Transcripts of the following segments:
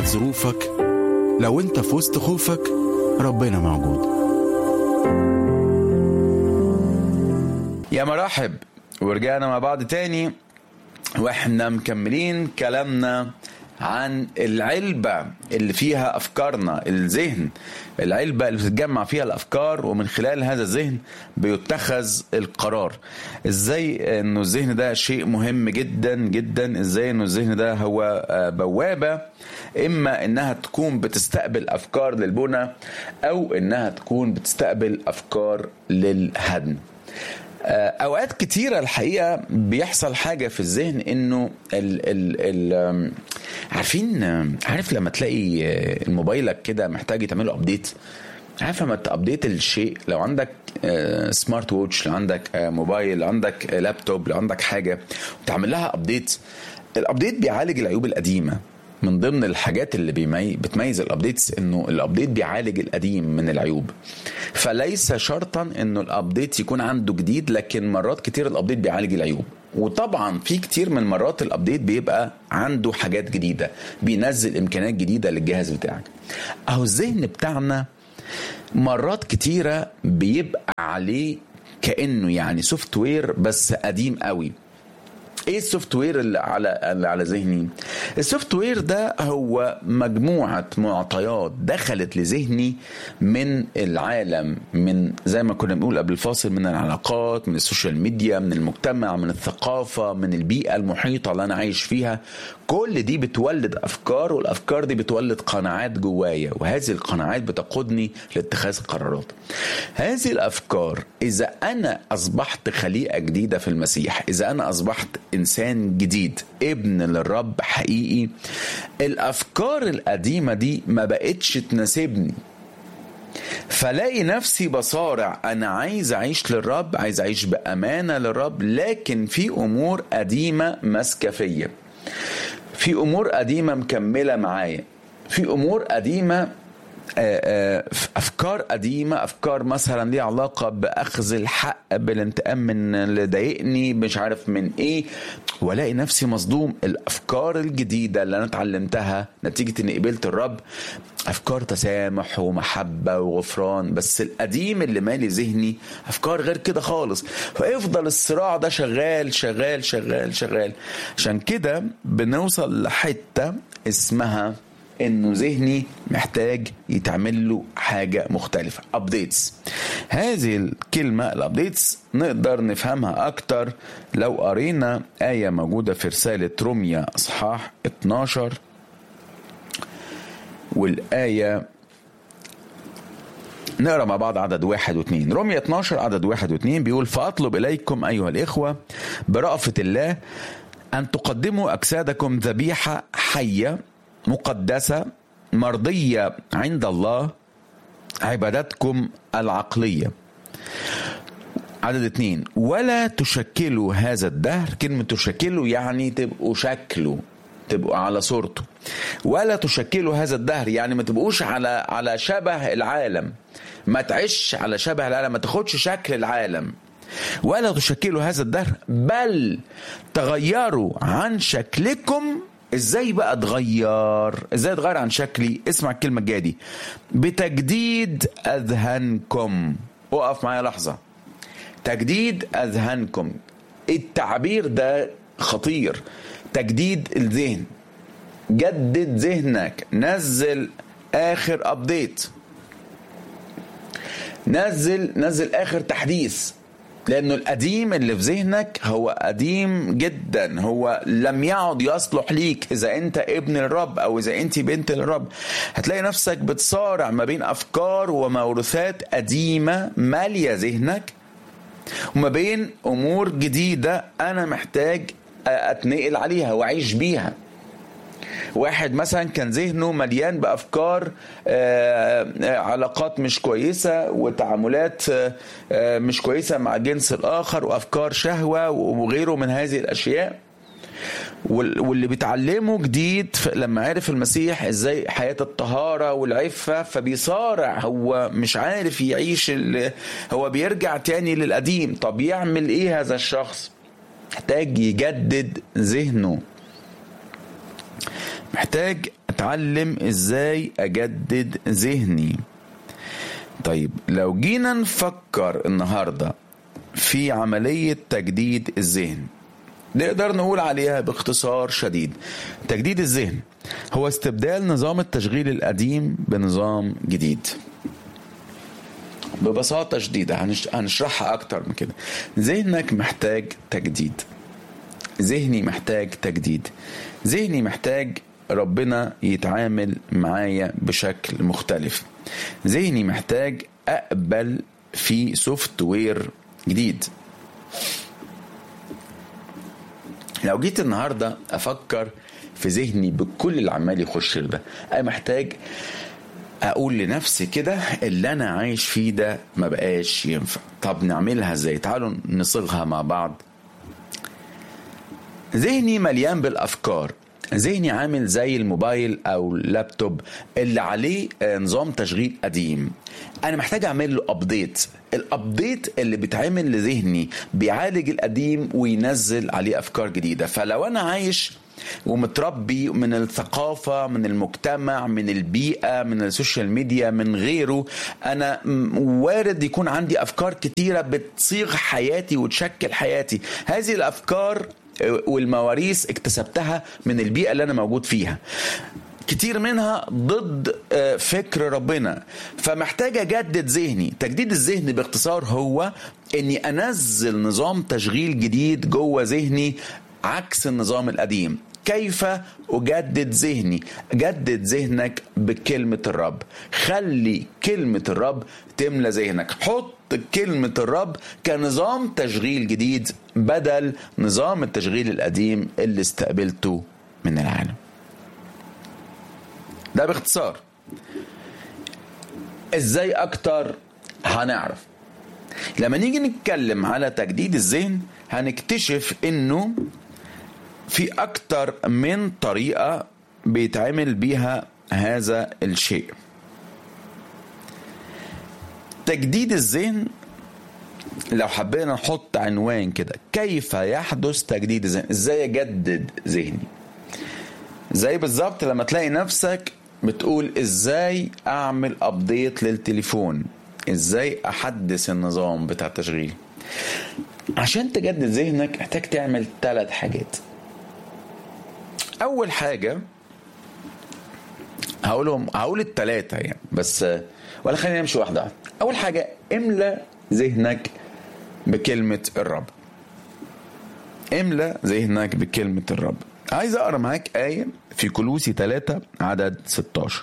ظروفك لو انت في وسط خوفك ربنا موجود يا مرحب ورجعنا مع بعض تاني واحنا مكملين كلامنا عن العلبة اللي فيها أفكارنا الذهن العلبة اللي بتتجمع فيها الأفكار ومن خلال هذا الذهن بيتخذ القرار إزاي أنه الذهن ده شيء مهم جدا جدا إزاي أنه الذهن ده هو بوابة إما أنها تكون بتستقبل أفكار للبنى أو أنها تكون بتستقبل أفكار للهدم اوقات كتيره الحقيقه بيحصل حاجه في الذهن انه ال ال ال عارفين عارف لما تلاقي موبايلك كده محتاج تعمله ابديت عارف لما تابديت الشيء لو عندك سمارت ووتش لو عندك موبايل لو عندك لابتوب لو عندك حاجه وتعمل لها ابديت الابديت بيعالج العيوب القديمه من ضمن الحاجات اللي بيمي... بتميز الابديتس انه الابديت بيعالج القديم من العيوب فليس شرطا انه الابديت يكون عنده جديد لكن مرات كتير الابديت بيعالج العيوب وطبعا في كتير من مرات الابديت بيبقى عنده حاجات جديده بينزل امكانيات جديده للجهاز بتاعك اهو الذهن بتاعنا مرات كتيره بيبقى عليه كانه يعني سوفت وير بس قديم قوي ايه السوفت وير اللي على اللي على ذهني السوفت وير ده هو مجموعه معطيات دخلت لذهني من العالم من زي ما كنا بنقول قبل الفاصل من العلاقات من السوشيال ميديا من المجتمع من الثقافه من البيئه المحيطه اللي انا عايش فيها كل دي بتولد افكار والافكار دي بتولد قناعات جوايا وهذه القناعات بتقودني لاتخاذ قرارات هذه الافكار اذا انا اصبحت خليقه جديده في المسيح اذا انا اصبحت انسان جديد ابن للرب حقيقي الافكار القديمه دي ما بقتش تناسبني فلاقي نفسي بصارع انا عايز اعيش للرب عايز اعيش بامانه للرب لكن في امور قديمه ماسكه فيا في امور قديمه مكمله معايا في امور قديمه افكار قديمه افكار مثلا ليها علاقه باخذ الحق بالانتقام من اللي ضايقني مش عارف من ايه والاقي نفسي مصدوم الافكار الجديده اللي انا اتعلمتها نتيجه اني قبلت الرب افكار تسامح ومحبه وغفران بس القديم اللي مالي ذهني افكار غير كده خالص فيفضل الصراع ده شغال شغال شغال شغال عشان كده بنوصل لحته اسمها انه ذهني محتاج يتعمل له حاجه مختلفه ابديتس هذه الكلمه الابديتس نقدر نفهمها اكتر لو قرينا ايه موجوده في رساله روميا اصحاح 12 والايه نقرا مع بعض عدد واحد واثنين رومية 12 عدد واحد واثنين بيقول فأطلب إليكم أيها الإخوة برأفة الله أن تقدموا أجسادكم ذبيحة حية مقدسة مرضية عند الله عبادتكم العقلية عدد اتنين ولا تشكلوا هذا الدهر كلمة تشكلوا يعني تبقوا شكله تبقوا على صورته ولا تشكلوا هذا الدهر يعني ما تبقوش على على شبه العالم ما تعيش على شبه العالم ما تاخدش شكل العالم ولا تشكلوا هذا الدهر بل تغيروا عن شكلكم ازاي بقى اتغير ازاي اتغير عن شكلي اسمع الكلمه الجايه دي بتجديد اذهانكم اقف معايا لحظه تجديد اذهانكم التعبير ده خطير تجديد الذهن جدد ذهنك نزل اخر ابديت نزل نزل اخر تحديث لانه القديم اللي في ذهنك هو قديم جدا هو لم يعد يصلح ليك اذا انت ابن الرب او اذا انت بنت الرب هتلاقي نفسك بتصارع ما بين افكار وموروثات قديمه ماليه ذهنك وما بين امور جديده انا محتاج اتنقل عليها واعيش بيها واحد مثلا كان ذهنه مليان بافكار علاقات مش كويسه وتعاملات مش كويسه مع الجنس الاخر وافكار شهوه وغيره من هذه الاشياء واللي بيتعلمه جديد لما عرف المسيح ازاي حياه الطهاره والعفه فبيصارع هو مش عارف يعيش هو بيرجع تاني للقديم طب يعمل ايه هذا الشخص محتاج يجدد ذهنه محتاج اتعلم ازاي اجدد ذهني طيب لو جينا نفكر النهارده في عمليه تجديد الذهن نقدر نقول عليها باختصار شديد تجديد الذهن هو استبدال نظام التشغيل القديم بنظام جديد ببساطة شديدة هنش- هنشرحها أكتر من كده ذهنك محتاج تجديد ذهني محتاج تجديد ذهني محتاج ربنا يتعامل معايا بشكل مختلف ذهني محتاج أقبل في سوفت وير جديد لو جيت النهارده افكر في ذهني بكل اللي عمال يخش لي ده انا محتاج اقول لنفسي كده اللي انا عايش فيه ده ما بقاش ينفع طب نعملها ازاي تعالوا نصيغها مع بعض ذهني مليان بالافكار ذهني عامل زي الموبايل او اللابتوب اللي عليه آه، نظام تشغيل قديم انا محتاج اعمل له ابديت الابديت اللي بيتعمل لذهني بيعالج القديم وينزل عليه افكار جديده فلو انا عايش ومتربي من الثقافة من المجتمع من البيئة من السوشيال ميديا من غيره أنا م- وارد يكون عندي أفكار كتيرة بتصيغ حياتي وتشكل حياتي هذه الأفكار والمواريث اكتسبتها من البيئة اللي أنا موجود فيها كتير منها ضد آه، فكر ربنا فمحتاج اجدد ذهني تجديد الذهن باختصار هو اني انزل نظام تشغيل جديد جوه ذهني عكس النظام القديم كيف اجدد ذهني جدد ذهنك بكلمه الرب خلي كلمه الرب تملى ذهنك حط كلمه الرب كنظام تشغيل جديد بدل نظام التشغيل القديم اللي استقبلته من العالم ده باختصار ازاي اكتر هنعرف لما نيجي نتكلم على تجديد الذهن هنكتشف انه في اكتر من طريقة بيتعمل بيها هذا الشيء تجديد الذهن لو حبينا نحط عنوان كده كيف يحدث تجديد الذهن ازاي اجدد ذهني زي بالظبط لما تلاقي نفسك بتقول ازاي اعمل ابديت للتليفون ازاي احدث النظام بتاع التشغيل عشان تجدد ذهنك محتاج تعمل ثلاث حاجات اول حاجه هقولهم هقول الثلاثه يعني بس ولا خلينا نمشي واحده واحده اول حاجه املى ذهنك بكلمه الرب املى ذهنك بكلمة الرب عايز اقرا معاك آية في كلوسي 3 عدد 16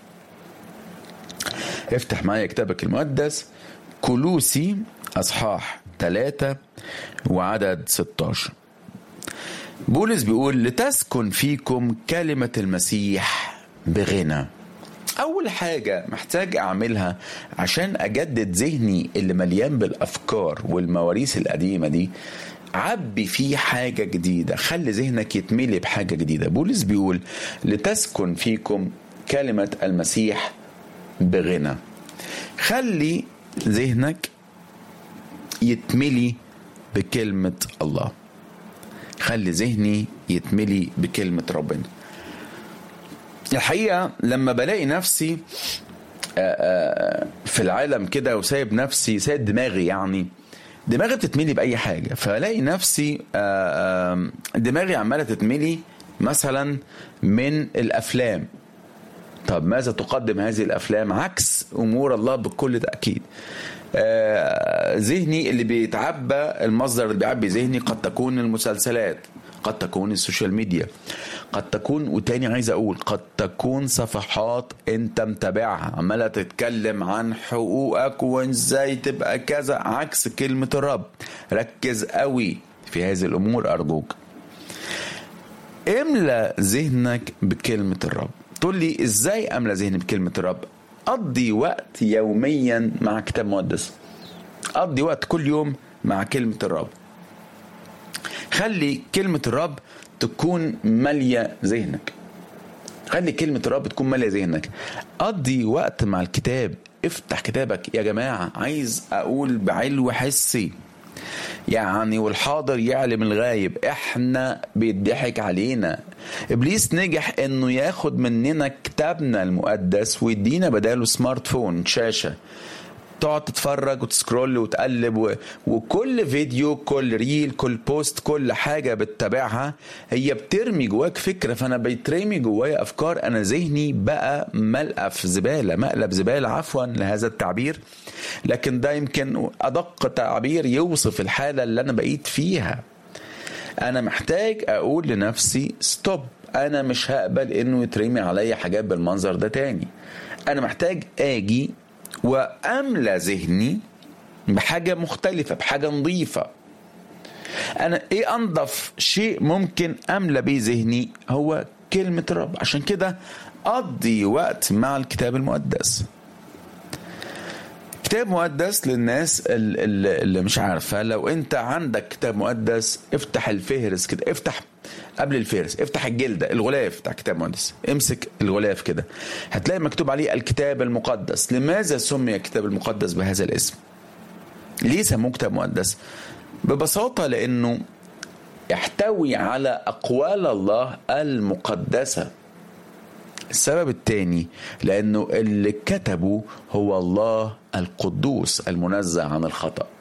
افتح معايا كتابك المقدس كلوسي اصحاح 3 وعدد 16 بولس بيقول لتسكن فيكم كلمة المسيح بغنى أول حاجة محتاج أعملها عشان أجدد ذهني اللي مليان بالأفكار والمواريث القديمة دي عبي فيه حاجة جديدة خلي ذهنك يتملي بحاجة جديدة بولس بيقول لتسكن فيكم كلمة المسيح بغنى خلي ذهنك يتملي بكلمة الله خلي ذهني يتملي بكلمة ربنا الحقيقة لما بلاقي نفسي آه، آه، في العالم كده وسايب نفسي سايب دماغي يعني دماغي بتتملي بأي حاجة فلاقي نفسي آه، آه، دماغي عمالة تتملي مثلا من الأفلام طب ماذا تقدم هذه الافلام عكس امور الله بكل تاكيد آه، ذهني اللي بيتعبى المصدر اللي بيعبي ذهني قد تكون المسلسلات قد تكون السوشيال ميديا قد تكون وتاني عايز اقول قد تكون صفحات انت متابعها عماله تتكلم عن حقوقك وازاي تبقى كذا عكس كلمه الرب ركز قوي في هذه الامور ارجوك املى ذهنك بكلمة الرب تقول لي ازاي املى ذهني بكلمة الرب قضي وقت يوميا مع كتاب مقدس قضي وقت كل يوم مع كلمة الرب خلي كلمة الرب تكون مالية ذهنك خلي كلمة الرب تكون مالية ذهنك قضي وقت مع الكتاب افتح كتابك يا جماعة عايز أقول بعلو حسي يعني والحاضر يعلم الغايب احنا بيضحك علينا ابليس نجح انه ياخد مننا كتابنا المقدس ويدينا بداله سمارت فون شاشه تقعد تتفرج وتسكرول وتقلب و... وكل فيديو كل ريل كل بوست كل حاجة بتتابعها هي بترمي جواك فكرة فأنا بيترمي جوايا أفكار أنا ذهني بقى ملقف زبالة مقلب زبالة عفوا لهذا التعبير لكن ده يمكن أدق تعبير يوصف الحالة اللي أنا بقيت فيها أنا محتاج أقول لنفسي ستوب أنا مش هقبل إنه يترمي عليا حاجات بالمنظر ده تاني أنا محتاج أجي واملى ذهني بحاجه مختلفه بحاجه نظيفه انا ايه انظف شيء ممكن املى بيه ذهني هو كلمه الرب عشان كده اقضي وقت مع الكتاب المقدس كتاب مقدس للناس اللي مش عارفه لو انت عندك كتاب مقدس افتح الفهرس كده افتح قبل الفهرس افتح الجلده الغلاف بتاع كتاب مقدس امسك الغلاف كده هتلاقي مكتوب عليه الكتاب المقدس لماذا سمي الكتاب المقدس بهذا الاسم ليه سموه كتاب مقدس ببساطه لانه يحتوي على اقوال الله المقدسه السبب الثاني لانه اللي كتبه هو الله القدوس المنزه عن الخطأ